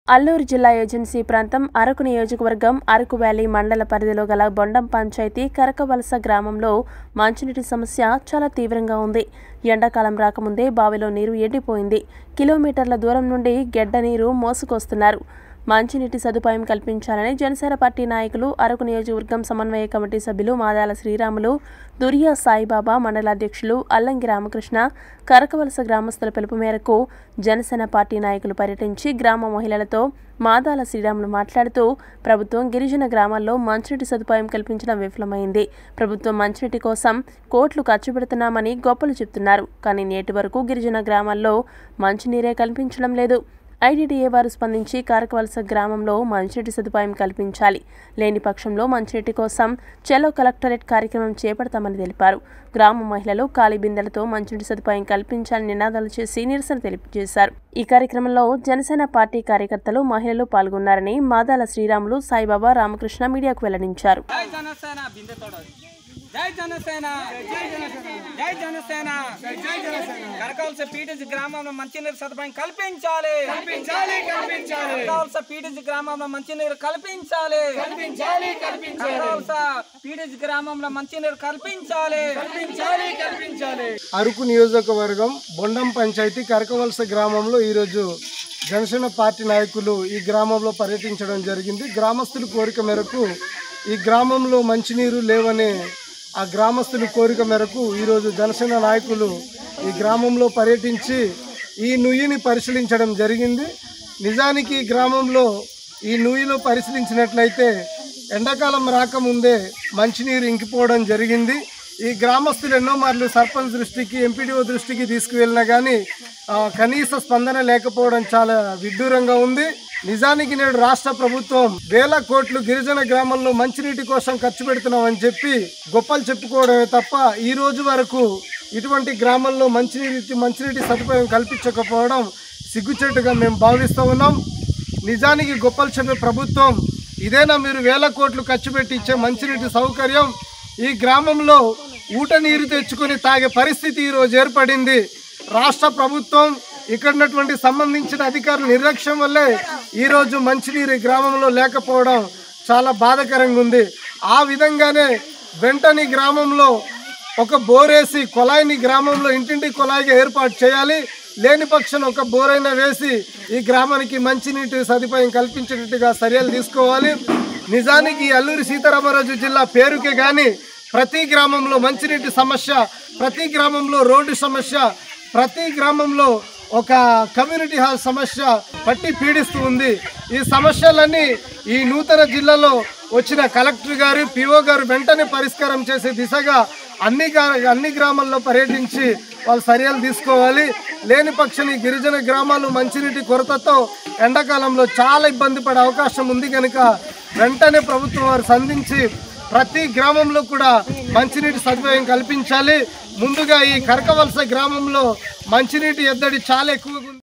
అల్లూరు జిల్లా ఏజెన్సీ ప్రాంతం అరకు నియోజకవర్గం అరకు వ్యాలీ మండల పరిధిలో గల బొండం పంచాయతీ కరకవలస గ్రామంలో మంచినీటి సమస్య చాలా తీవ్రంగా ఉంది ఎండాకాలం రాకముందే బావిలో నీరు ఎండిపోయింది కిలోమీటర్ల దూరం నుండి గెడ్డ నీరు మోసుకొస్తున్నారు మంచినీటి సదుపాయం కల్పించాలని జనసేన పార్టీ నాయకులు అరకు నియోజకవర్గం సమన్వయ కమిటీ సభ్యులు మాదాల శ్రీరాములు దురియా సాయిబాబా మండలాధ్యక్షులు అల్లంగి రామకృష్ణ కరకవలస గ్రామస్తుల పిలుపు మేరకు జనసేన పార్టీ నాయకులు పర్యటించి గ్రామ మహిళలతో మాదాల శ్రీరాములు మాట్లాడుతూ ప్రభుత్వం గిరిజన గ్రామాల్లో మంచినీటి సదుపాయం కల్పించడం విఫలమైంది ప్రభుత్వం మంచినీటి కోసం కోట్లు ఖర్చు పెడుతున్నామని గొప్పలు చెప్తున్నారు కానీ నేటి వరకు గిరిజన గ్రామాల్లో మంచినీరే కల్పించడం లేదు ఐడీడీఏ వారు స్పందించి కారకవలస గ్రామంలో మంచినీటి సదుపాయం కల్పించాలి లేని పక్షంలో మంచినీటి కోసం చెలో కలెక్టరేట్ కార్యక్రమం చేపడతామని తెలిపారు గ్రామ మహిళలు ఖాళీ బిందెలతో మంచినీటి సదుపాయం కల్పించాలని నినాదాలు చేసి నిరసన తెలియజేశారు ఈ కార్యక్రమంలో జనసేన పార్టీ కార్యకర్తలు మహిళలు పాల్గొన్నారని మాదాల శ్రీరాములు సాయిబాబా రామకృష్ణ మీడియాకు వెల్లడించారు జై జనసేన బిందె తోడదు జై జనసేన జై జనసేన జై జనసేన కరకవలస పీటిసి గ్రామంలో మంచినీరు సదుపాయం కల్పించాలి కల్పించాలి కల్పించాలి కరకవలస పీటిసి గ్రామంలో మంచినీరు కల్పించాలి కల్పించాలి కల్పించాలి కరకవలస పీటిసి గ్రామంలో మంచినీరు కల్పించాలి కల్పించాలి కల్పించాలి అరకు నియోజకవర్గం బొండం పంచాయతీ కరకవలస గ్రామంలో ఈరోజు జనసేన పార్టీ నాయకులు ఈ గ్రామంలో పర్యటించడం జరిగింది గ్రామస్తుల కోరిక మేరకు ఈ గ్రామంలో మంచినీరు లేవనే ఆ గ్రామస్తుల కోరిక మేరకు ఈరోజు జనసేన నాయకులు ఈ గ్రామంలో పర్యటించి ఈ నుయ్యిని పరిశీలించడం జరిగింది నిజానికి ఈ గ్రామంలో ఈ నుయ్యిలో పరిశీలించినట్లయితే ఎండాకాలం రాకముందే మంచినీరు ఇంకిపోవడం జరిగింది ఈ గ్రామస్తులు ఎన్నో మార్లు సర్పంచ్ దృష్టికి ఎంపీడీఓ దృష్టికి తీసుకువెళ్ళినా కానీ ఆ, కనీస స్పందన లేకపోవడం చాలా విడ్డూరంగా ఉంది నిజానికి నేడు రాష్ట్ర ప్రభుత్వం వేల కోట్లు గిరిజన గ్రామాల్లో మంచినీటి కోసం ఖర్చు పెడుతున్నామని చెప్పి గొప్పలు చెప్పుకోవడమే తప్ప ఈ రోజు వరకు ఇటువంటి గ్రామాల్లో మంచినీటి మంచినీటి సదుపాయం కల్పించకపోవడం సిగ్గుచేటుగా మేము భావిస్తూ ఉన్నాం నిజానికి గొప్పలు చెప్పే ప్రభుత్వం ఇదేనా మీరు వేల కోట్లు ఖర్చు పెట్టి ఇచ్చే మంచినీటి సౌకర్యం ఈ గ్రామంలో ఊట నీరు తెచ్చుకొని తాగే పరిస్థితి ఈరోజు ఏర్పడింది రాష్ట్ర ప్రభుత్వం ఇక్కడ ఉన్నటువంటి సంబంధించిన అధికారుల నిర్లక్ష్యం వల్లే ఈరోజు మంచినీరు ఈ గ్రామంలో లేకపోవడం చాలా బాధాకరంగా ఉంది ఆ విధంగానే వెంటనే ఈ గ్రామంలో ఒక బోరేసి కొలాయిని గ్రామంలో ఇంటింటి కొలాయిగా ఏర్పాటు చేయాలి లేని పక్షం ఒక బోరైనా వేసి ఈ గ్రామానికి మంచినీటి సదుపాయం కల్పించేటట్టుగా చర్యలు తీసుకోవాలి నిజానికి ఈ అల్లూరి సీతారామరాజు జిల్లా పేరుకే కానీ ప్రతి గ్రామంలో మంచినీటి సమస్య ప్రతి గ్రామంలో రోడ్డు సమస్య ప్రతి గ్రామంలో ఒక కమ్యూనిటీ హాల్ సమస్య పట్టి పీడిస్తూ ఉంది ఈ సమస్యలన్నీ ఈ నూతన జిల్లాలో వచ్చిన కలెక్టర్ గారు పిఓ గారు వెంటనే పరిష్కారం చేసే దిశగా అన్ని గా- అన్ని గ్రామాల్లో పర్యటించి వాళ్ళు చర్యలు తీసుకోవాలి లేని పక్షం ఈ గిరిజన గ్రామాలు మంచినీటి కొరతతో ఎండాకాలంలో చాలా ఇబ్బంది పడే అవకాశం ఉంది కనుక వెంటనే ప్రభుత్వం వారు సంధించి ప్రతి గ్రామంలో కూడా మంచినీటి సదుపాయం కల్పించాలి ముందుగా ఈ కరకవలస గ్రామంలో మంచినీటి ఎద్దడి చాలా ఎక్కువగా ఉంది.